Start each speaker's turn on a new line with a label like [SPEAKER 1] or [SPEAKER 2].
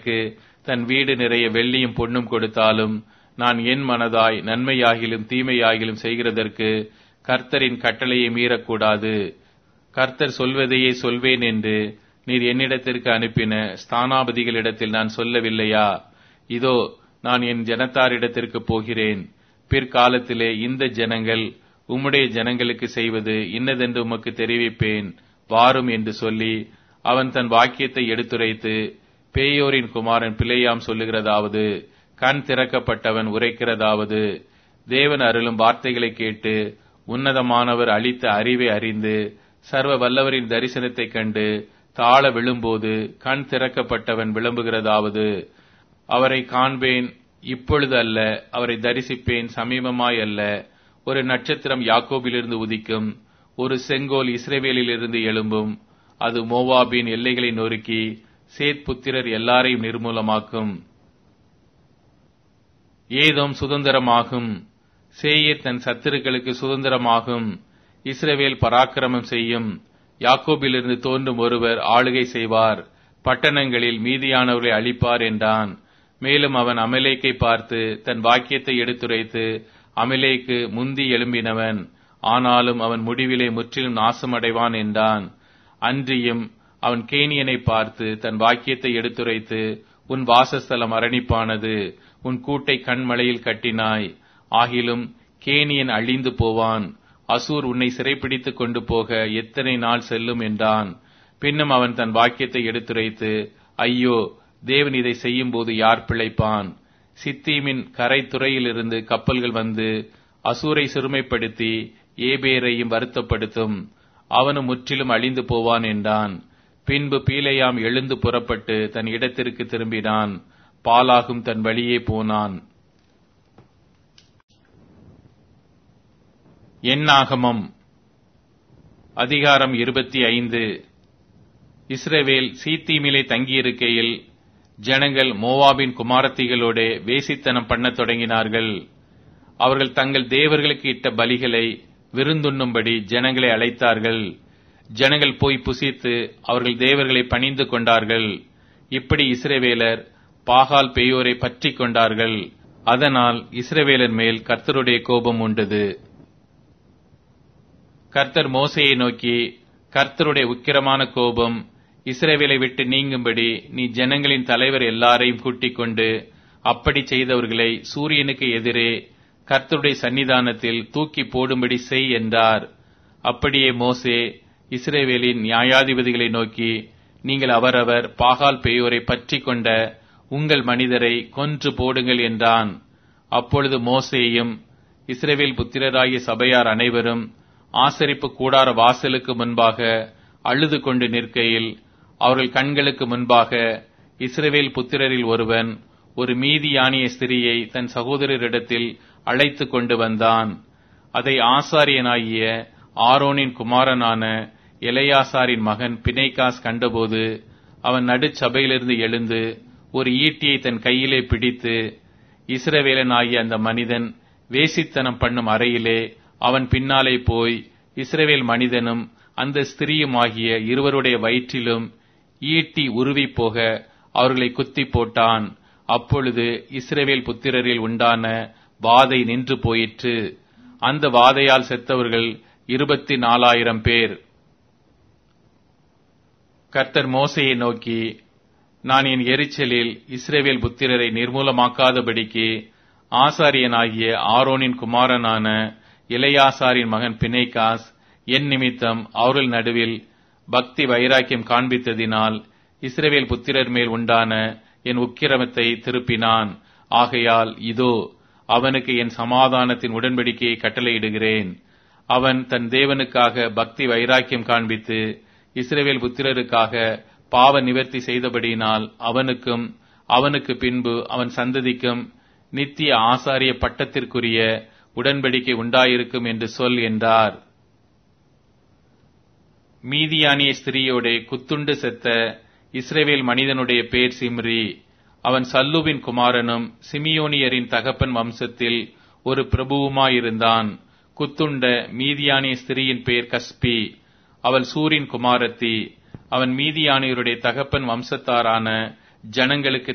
[SPEAKER 1] எனக்கு தன் வீடு நிறைய வெள்ளியும் பொன்னும் கொடுத்தாலும் நான் என் மனதாய் நன்மையாகிலும் தீமையாகிலும் செய்கிறதற்கு கர்த்தரின் கட்டளையை மீறக்கூடாது கர்த்தர் சொல்வதையே சொல்வேன் என்று நீர் என்னிடத்திற்கு அனுப்பின ஸ்தானாபதிகளிடத்தில் நான் சொல்லவில்லையா இதோ நான் என் ஜனத்தாரிடத்திற்கு போகிறேன் பிற்காலத்திலே இந்த ஜனங்கள் உம்முடைய ஜனங்களுக்கு செய்வது இன்னதென்று உமக்கு தெரிவிப்பேன் வாரும் என்று சொல்லி அவன் தன் வாக்கியத்தை எடுத்துரைத்து பேயோரின் குமாரன் பிள்ளையாம் சொல்லுகிறதாவது கண் திறக்கப்பட்டவன் உரைக்கிறதாவது தேவன் அருளும் வார்த்தைகளை கேட்டு உன்னதமானவர் அளித்த அறிவை அறிந்து சர்வ வல்லவரின் தரிசனத்தைக் கண்டு தாழ விழும்போது கண் திறக்கப்பட்டவன் விளம்புகிறதாவது அவரை காண்பேன் இப்பொழுது அல்ல அவரை தரிசிப்பேன் சமீபமாய் அல்ல ஒரு நட்சத்திரம் யாக்கோபிலிருந்து உதிக்கும் ஒரு செங்கோல் இஸ்ரேவேலிலிருந்து எழும்பும் அது மோவாபின் எல்லைகளை நொறுக்கி சேத் புத்திரர் எல்லாரையும் நிர்மூலமாக்கும் ஏதோம் சுதந்திரமாகும் சேயீர் தன் சத்துருக்களுக்கு சுதந்திரமாகும் இஸ்ரவேல் பராக்கிரமம் செய்யும் யாக்கோபிலிருந்து தோன்றும் ஒருவர் ஆளுகை செய்வார் பட்டணங்களில் மீதியானவர்களை அழிப்பார் என்றான் மேலும் அவன் அமலேக்கை பார்த்து தன் வாக்கியத்தை எடுத்துரைத்து அமலேக்கு முந்தி எழும்பினவன் ஆனாலும் அவன் முடிவிலே முற்றிலும் நாசமடைவான் என்றான் அன்றியும் அவன் கேனியனை பார்த்து தன் வாக்கியத்தை எடுத்துரைத்து உன் வாசஸ்தலம் அரணிப்பானது உன் கூட்டை கண்மலையில் கட்டினாய் ஆகிலும் கேனியன் அழிந்து போவான் அசூர் உன்னை சிறைப்பிடித்துக் கொண்டு போக எத்தனை நாள் செல்லும் என்றான் பின்னும் அவன் தன் வாக்கியத்தை எடுத்துரைத்து ஐயோ தேவன் இதை செய்யும் போது யார் பிழைப்பான் சித்தீமின் கரைத்துறையிலிருந்து கப்பல்கள் வந்து அசூரை சிறுமைப்படுத்தி ஏபேரையும் வருத்தப்படுத்தும் அவனும் முற்றிலும் அழிந்து போவான் என்றான் பின்பு பீலையாம் எழுந்து புறப்பட்டு தன் இடத்திற்கு திரும்பினான் பாலாகும் தன் வழியே போனான் எண்ணாகமம் அதிகாரம் இருபத்தி ஐந்து இஸ்ரவேல் சீத்தீமிலே தங்கியிருக்கையில் ஜனங்கள் மோவாபின் குமாரத்திகளோட வேசித்தனம் பண்ணத் தொடங்கினார்கள் அவர்கள் தங்கள் தேவர்களுக்கு இட்ட பலிகளை விருந்துண்ணும்படி ஜனங்களை அழைத்தார்கள் ஜனங்கள் போய் புசித்து அவர்கள் தேவர்களை பணிந்து கொண்டார்கள் இப்படி இஸ்ரவேலர் பாகால் பெயோரை பற்றி கொண்டார்கள் அதனால் இஸ்ரவேலர் மேல் கர்த்தருடைய கோபம் உண்டது கர்த்தர் மோசையை நோக்கி கர்த்தருடைய உக்கிரமான கோபம் இஸ்ரேவேலை விட்டு நீங்கும்படி நீ ஜனங்களின் தலைவர் எல்லாரையும் கூட்டிக் கொண்டு அப்படி செய்தவர்களை சூரியனுக்கு எதிரே கர்த்தருடைய சன்னிதானத்தில் தூக்கி போடும்படி செய் என்றார் அப்படியே மோசே இஸ்ரேவேலின் நியாயாதிபதிகளை நோக்கி நீங்கள் அவரவர் பாகால் பெயோரை பற்றி கொண்ட உங்கள் மனிதரை கொன்று போடுங்கள் என்றான் அப்பொழுது மோசேயும் இஸ்ரேவேல் புத்திரராகிய சபையார் அனைவரும் ஆசரிப்பு கூடார வாசலுக்கு முன்பாக அழுது கொண்டு நிற்கையில் அவர்கள் கண்களுக்கு முன்பாக இஸ்ரவேல் புத்திரரில் ஒருவன் ஒரு மீதியானிய ஸ்திரியை தன் சகோதரரிடத்தில் அழைத்து கொண்டு வந்தான் அதை ஆசாரியனாகிய ஆரோனின் குமாரனான எலையாசாரின் மகன் பிணைகாஸ் கண்டபோது அவன் நடுச்சபையிலிருந்து எழுந்து ஒரு ஈட்டியை தன் கையிலே பிடித்து இஸ்ரவேலனாகிய அந்த மனிதன் வேசித்தனம் பண்ணும் அறையிலே அவன் பின்னாலே போய் இஸ்ரவேல் மனிதனும் அந்த ஸ்திரீயுமாகிய இருவருடைய வயிற்றிலும் ஈட்டி உருவி போக அவர்களை குத்தி போட்டான் அப்பொழுது இஸ்ரவேல் புத்திரரில் உண்டான வாதை நின்று போயிற்று அந்த வாதையால் செத்தவர்கள் இருபத்தி நாலாயிரம் பேர் கர்த்தர் மோசையை நோக்கி நான் என் எரிச்சலில் இஸ்ரேவேல் புத்திரரை நிர்மூலமாக்காதபடிக்கு ஆசாரியனாகிய ஆரோனின் குமாரனான இளையாசாரின் மகன் பிணைகாஸ் என் நிமித்தம் அவர்கள் நடுவில் பக்தி வைராக்கியம் காண்பித்ததினால் இஸ்ரவேல் புத்திரர் மேல் உண்டான என் உக்கிரமத்தை திருப்பினான் ஆகையால் இதோ அவனுக்கு என் சமாதானத்தின் உடன்படிக்கையை கட்டளையிடுகிறேன் அவன் தன் தேவனுக்காக பக்தி வைராக்கியம் காண்பித்து இஸ்ரவேல் புத்திரருக்காக பாவ நிவர்த்தி செய்தபடியினால் அவனுக்கும் அவனுக்கு பின்பு அவன் சந்ததிக்கும் நித்திய ஆசாரிய பட்டத்திற்குரிய உடன்படிக்கை உண்டாயிருக்கும் என்று சொல் என்றார் மீதியானிய ஸ்திரீயோட குத்துண்டு செத்த இஸ்ரேவேல் மனிதனுடைய பேர் சிம்ரி அவன் சல்லுவின் குமாரனும் சிமியோனியரின் தகப்பன் வம்சத்தில் ஒரு பிரபுவுமாயிருந்தான் குத்துண்ட மீதியானிய ஸ்திரீயின் பெயர் கஸ்பி அவள் சூரின் குமாரத்தி அவன் மீதியானியருடைய தகப்பன் வம்சத்தாரான ஜனங்களுக்கு